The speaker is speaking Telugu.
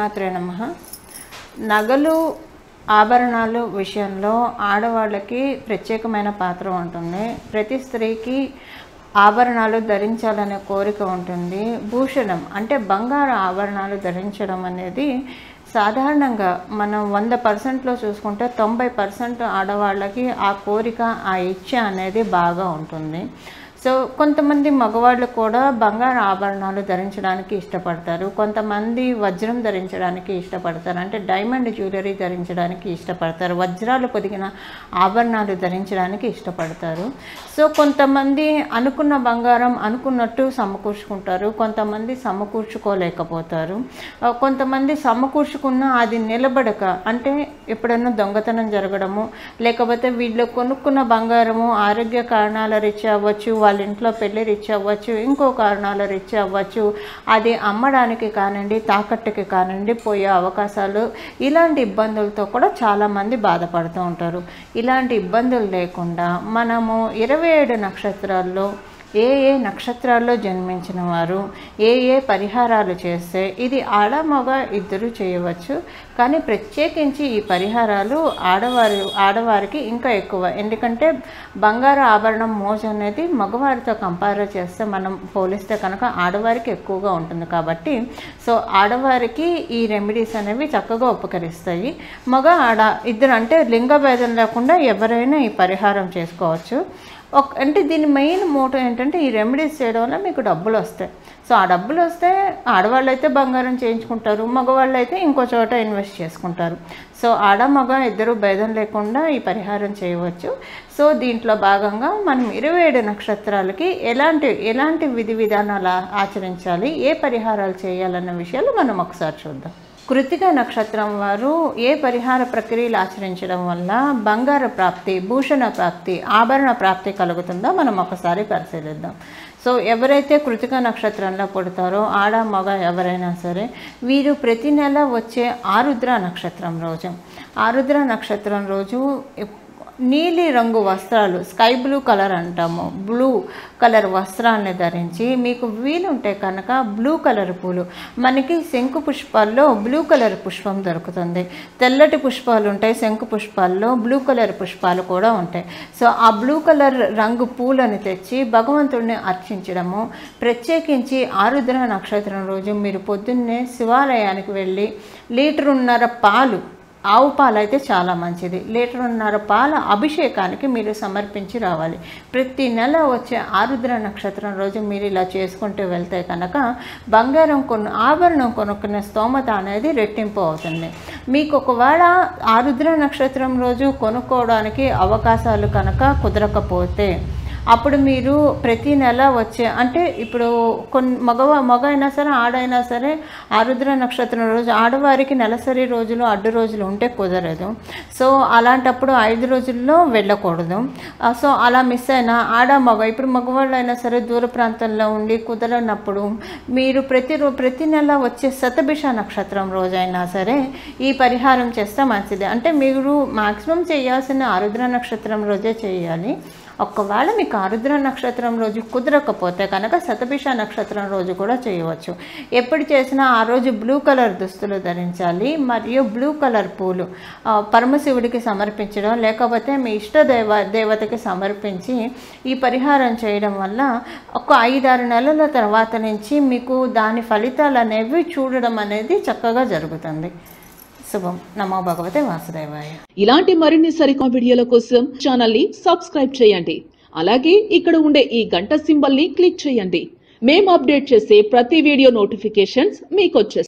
శ్రీమాత్రే నమ నగలు ఆభరణాలు విషయంలో ఆడవాళ్ళకి ప్రత్యేకమైన పాత్ర ఉంటుంది ప్రతి స్త్రీకి ఆభరణాలు ధరించాలనే కోరిక ఉంటుంది భూషణం అంటే బంగారు ఆభరణాలు ధరించడం అనేది సాధారణంగా మనం వంద పర్సెంట్లో చూసుకుంటే తొంభై పర్సెంట్ ఆడవాళ్ళకి ఆ కోరిక ఆ ఇచ్చ అనేది బాగా ఉంటుంది సో కొంతమంది మగవాళ్ళు కూడా బంగారు ఆభరణాలు ధరించడానికి ఇష్టపడతారు కొంతమంది వజ్రం ధరించడానికి ఇష్టపడతారు అంటే డైమండ్ జ్యువెలరీ ధరించడానికి ఇష్టపడతారు వజ్రాలు పొదిగిన ఆభరణాలు ధరించడానికి ఇష్టపడతారు సో కొంతమంది అనుకున్న బంగారం అనుకున్నట్టు సమకూర్చుకుంటారు కొంతమంది సమకూర్చుకోలేకపోతారు ఆ, కొంతమంది సమకూర్చుకున్న అది నిలబడక అంటే ఎప్పుడైనా దొంగతనం జరగడము లేకపోతే వీళ్ళు కొనుక్కున్న బంగారము ఆరోగ్య కారణాల రీత్యా అవ్వచ్చు వాళ్ళ ఇంట్లో పెళ్లి రీత్యా అవ్వచ్చు ఇంకో కారణాల రీత్యా అవ్వచ్చు అది అమ్మడానికి కానివ్వండి తాకట్టుకి కానివ్వండి పోయే అవకాశాలు ఇలాంటి ఇబ్బందులతో కూడా చాలామంది బాధపడుతూ ఉంటారు ఇలాంటి ఇబ్బందులు లేకుండా మనము ఇరవై ఏడు నక్షత్రాల్లో ఏ ఏ నక్షత్రాల్లో జన్మించిన వారు ఏ ఏ పరిహారాలు చేస్తే ఇది ఆడ మగ ఇద్దరు చేయవచ్చు కానీ ప్రత్యేకించి ఈ పరిహారాలు ఆడవారి ఆడవారికి ఇంకా ఎక్కువ ఎందుకంటే బంగారు ఆభరణం మోజు అనేది మగవారితో కంపేర్ చేస్తే మనం పోలిస్తే కనుక ఆడవారికి ఎక్కువగా ఉంటుంది కాబట్టి సో ఆడవారికి ఈ రెమెడీస్ అనేవి చక్కగా ఉపకరిస్తాయి మగ ఆడ ఇద్దరు అంటే లింగ భేదం లేకుండా ఎవరైనా ఈ పరిహారం చేసుకోవచ్చు ఒక అంటే దీని మెయిన్ మోటో ఏంటంటే ఈ రెమెడీస్ చేయడం వల్ల మీకు డబ్బులు వస్తాయి సో ఆ డబ్బులు వస్తే ఆడవాళ్ళు అయితే బంగారం చేయించుకుంటారు మగవాళ్ళు అయితే ఇంకో చోట ఇన్వెస్ట్ చేసుకుంటారు సో ఆడ మగ ఇద్దరు భేదం లేకుండా ఈ పరిహారం చేయవచ్చు సో దీంట్లో భాగంగా మనం ఇరవై ఏడు నక్షత్రాలకి ఎలాంటి ఎలాంటి విధి విధానాలు ఆ- ఆచరించాలి ఏ పరిహారాలు చేయాలన్న విషయాలు మనం ఒకసారి చూద్దాం కృతిక నక్షత్రం వారు ఏ పరిహార ప్రక్రియలు ఆచరించడం వల్ల బంగారు ప్రాప్తి భూషణ ప్రాప్తి ఆభరణ ప్రాప్తి కలుగుతుందో మనం ఒకసారి పరిశీలిద్దాం సో ఎవరైతే కృతిక నక్షత్రంలో పుడతారో ఆడ మగ ఎవరైనా సరే వీరు ప్రతి నెల వచ్చే ఆరుద్ర నక్షత్రం రోజు ఆరుద్ర నక్షత్రం రోజు నీలి రంగు వస్త్రాలు స్కై బ్లూ కలర్ అంటాము బ్లూ కలర్ వస్త్రాన్ని ధరించి మీకు వీలుంటే కనుక బ్లూ కలర్ పూలు మనకి శంకు పుష్పాల్లో బ్లూ కలర్ పుష్పం దొరుకుతుంది తెల్లటి పుష్పాలు ఉంటాయి శంకు పుష్పాల్లో బ్లూ కలర్ పుష్పాలు కూడా ఉంటాయి సో ఆ బ్లూ కలర్ రంగు పూలను తెచ్చి భగవంతుడిని అర్చించడము ప్రత్యేకించి ఆరుద్ర నక్షత్రం రోజు మీరు పొద్దున్నే శివాలయానికి వెళ్ళి లీటరున్నర పాలు ఆవు పాలు అయితే చాలా మంచిది లీటరున్నర పాల అభిషేకానికి మీరు సమర్పించి రావాలి ప్రతి నెల వచ్చే ఆరుద్ర నక్షత్రం రోజు మీరు ఇలా చేసుకుంటూ వెళ్తే కనుక బంగారం కొను ఆభరణం కొనుక్కునే స్తోమత అనేది రెట్టింపు అవుతుంది మీకు ఒకవేళ ఆరుద్ర నక్షత్రం రోజు కొనుక్కోవడానికి అవకాశాలు కనుక కుదరకపోతే అప్పుడు మీరు ప్రతి నెల వచ్చే అంటే ఇప్పుడు కొన్ని మగ మగ అయినా సరే ఆడైనా సరే ఆరుద్ర నక్షత్రం రోజు ఆడవారికి నెలసరి రోజులు అడ్డు రోజులు ఉంటే కుదరదు సో అలాంటప్పుడు ఐదు రోజుల్లో వెళ్ళకూడదు ఆ, సో అలా మిస్ అయినా ఆడ మగ ఇప్పుడు మగవాళ్ళు అయినా సరే దూర ప్రాంతంలో ఉండి కుదరనప్పుడు మీరు ప్రతి రో ప్రతి నెల వచ్చే శతభిష నక్షత్రం రోజైనా సరే ఈ పరిహారం చేస్తే మంచిది అంటే మీరు మాక్సిమం చేయాల్సిన ఆరుద్ర నక్షత్రం రోజే చేయాలి ఒక్కవేళ మీకు ఆరుద్ర నక్షత్రం రోజు కుదరకపోతే కనుక శతభిష నక్షత్రం రోజు కూడా చేయవచ్చు ఎప్పుడు చేసినా ఆ రోజు బ్లూ కలర్ దుస్తులు ధరించాలి మరియు బ్లూ కలర్ పూలు ఆ, పరమశివుడికి సమర్పించడం లేకపోతే మీ ఇష్ట దేవ దేవతకి సమర్పించి ఈ పరిహారం చేయడం వల్ల ఒక ఐదారు నెలల తర్వాత నుంచి మీకు దాని ఫలితాలు అనేవి చూడడం అనేది చక్కగా జరుగుతుంది శుభం నమో భగవతే వాసుదేవాయ ఇలాంటి మరిన్ని సరికొత్త వీడియోల కోసం ఛానల్ ని సబ్స్క్రైబ్ చేయండి అలాగే ఇక్కడ ఉండే ఈ గంట సింబల్ ని క్లిక్ చేయండి మేము అప్డేట్ చేసే ప్రతి వీడియో నోటిఫికేషన్స్ మీకు వచ్చేస్తాయి